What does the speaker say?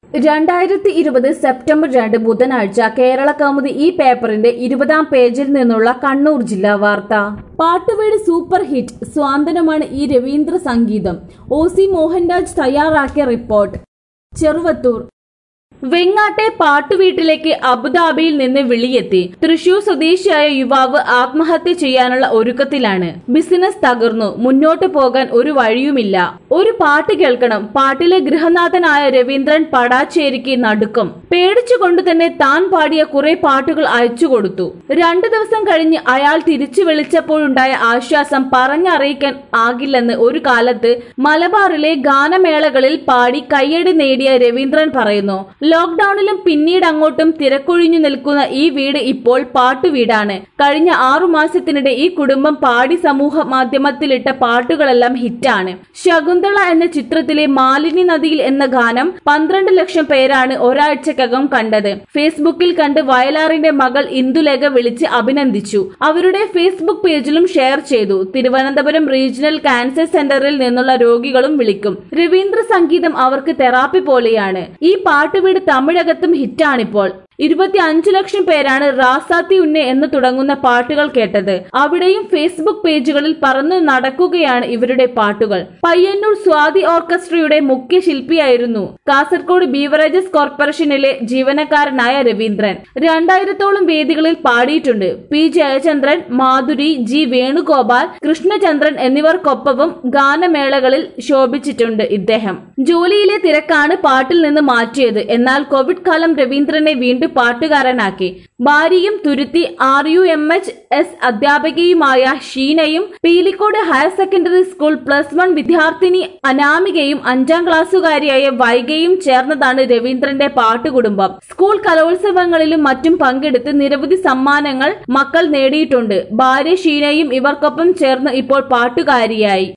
രണ്ടായിരത്തി ഇരുപത് സെപ്റ്റംബർ രണ്ട് ബുധനാഴ്ച കേരള കൗമുദി ഈ പേപ്പറിന്റെ ഇരുപതാം പേജിൽ നിന്നുള്ള കണ്ണൂർ ജില്ലാ വാർത്ത പാട്ടുവേട് സൂപ്പർ ഹിറ്റ് സ്വാന്തനമാണ് ഈ രവീന്ദ്ര സംഗീതം ഒ സി മോഹൻരാജ് തയ്യാറാക്കിയ റിപ്പോർട്ട് ചെറുവത്തൂർ വെങ്ങാട്ടെ പാട്ടുവീട്ടിലേക്ക് അബുദാബിയിൽ നിന്ന് വിളിയെത്തി തൃശൂർ സ്വദേശിയായ യുവാവ് ആത്മഹത്യ ചെയ്യാനുള്ള ഒരുക്കത്തിലാണ് ബിസിനസ് തകർന്നു മുന്നോട്ട് പോകാൻ ഒരു വഴിയുമില്ല ഒരു പാട്ട് കേൾക്കണം പാട്ടിലെ ഗൃഹനാഥനായ രവീന്ദ്രൻ പടാച്ചേരിക്ക് നടുക്കം പേടിച്ചുകൊണ്ട് തന്നെ താൻ പാടിയ കുറെ പാട്ടുകൾ അയച്ചു കൊടുത്തു രണ്ടു ദിവസം കഴിഞ്ഞ് അയാൾ തിരിച്ചു വിളിച്ചപ്പോഴുണ്ടായ ആശ്വാസം പറഞ്ഞറിയിക്കാൻ ആകില്ലെന്ന് ഒരു കാലത്ത് മലബാറിലെ ഗാനമേളകളിൽ പാടി കയ്യടി നേടിയ രവീന്ദ്രൻ പറയുന്നു ലോക്ഡൌണിലും പിന്നീട് അങ്ങോട്ടും തിരക്കൊഴിഞ്ഞു നിൽക്കുന്ന ഈ വീട് ഇപ്പോൾ പാട്ടുവീടാണ് കഴിഞ്ഞ ആറു മാസത്തിനിടെ ഈ കുടുംബം പാടി സമൂഹ മാധ്യമത്തിലിട്ട പാട്ടുകളെല്ലാം ഹിറ്റാണ് ശകുന്തള എന്ന ചിത്രത്തിലെ മാലിനി നദിയിൽ എന്ന ഗാനം പന്ത്രണ്ട് ലക്ഷം പേരാണ് ഒരാഴ്ചക്കകം കണ്ടത് ഫേസ്ബുക്കിൽ കണ്ട് വയലാറിന്റെ മകൾ ഇന്ദുലേഖ വിളിച്ച് അഭിനന്ദിച്ചു അവരുടെ ഫേസ്ബുക്ക് പേജിലും ഷെയർ ചെയ്തു തിരുവനന്തപുരം റീജിയണൽ ക്യാൻസർ സെന്ററിൽ നിന്നുള്ള രോഗികളും വിളിക്കും രവീന്ദ്ര സംഗീതം അവർക്ക് തെറാപ്പി പോലെയാണ് ഈ പാട്ടുവീട് തമിഴകത്തും ഹിറ്റാണിപ്പോൾ ഇരുപത്തി അഞ്ചു ലക്ഷം പേരാണ് റാസാത്തി ഉന്നെ എന്ന് തുടങ്ങുന്ന പാട്ടുകൾ കേട്ടത് അവിടെയും ഫേസ്ബുക്ക് പേജുകളിൽ പറന്നു നടക്കുകയാണ് ഇവരുടെ പാട്ടുകൾ പയ്യന്നൂർ സ്വാതി ഓർക്കസ്ട്രയുടെ മുഖ്യ ശില്പിയായിരുന്നു കാസർഗോഡ് ബീവറേജസ് കോർപ്പറേഷനിലെ ജീവനക്കാരനായ രവീന്ദ്രൻ രണ്ടായിരത്തോളം വേദികളിൽ പാടിയിട്ടുണ്ട് പി ജയചന്ദ്രൻ മാധുരി ജി വേണുഗോപാൽ കൃഷ്ണചന്ദ്രൻ എന്നിവർക്കൊപ്പവും ഗാനമേളകളിൽ ശോഭിച്ചിട്ടുണ്ട് ഇദ്ദേഹം ജോലിയിലെ തിരക്കാണ് പാട്ടിൽ നിന്ന് മാറ്റിയത് എന്നാൽ കോവിഡ് കാലം രവീന്ദ്രനെ വീണ്ടും പാട്ടുകാരനാക്കി ഭാര്യയും Thuruthi R U M H S അധ്യാപികയുമായ ഷീനയും Peelikode higher secondary school plus one വിദ്യാർത്ഥിനി അനാമികയും അഞ്ചാം ക്ലാസ്സുകാരിയായ വൈകയും ചേർന്നതാണ് രവീന്ദ്രന്റെ പാട്ടുകുടുംബം സ്കൂൾ കലോത്സവങ്ങളിലും മറ്റും പങ്കെടുത്ത് നിരവധി സമ്മാനങ്ങൾ മക്കൾ നേടിയിട്ടുണ്ട് ഭാര്യ ഷീനയും ഇവർക്കൊപ്പം ചേർന്ന് ഇപ്പോൾ പാട്ടുകാരിയായി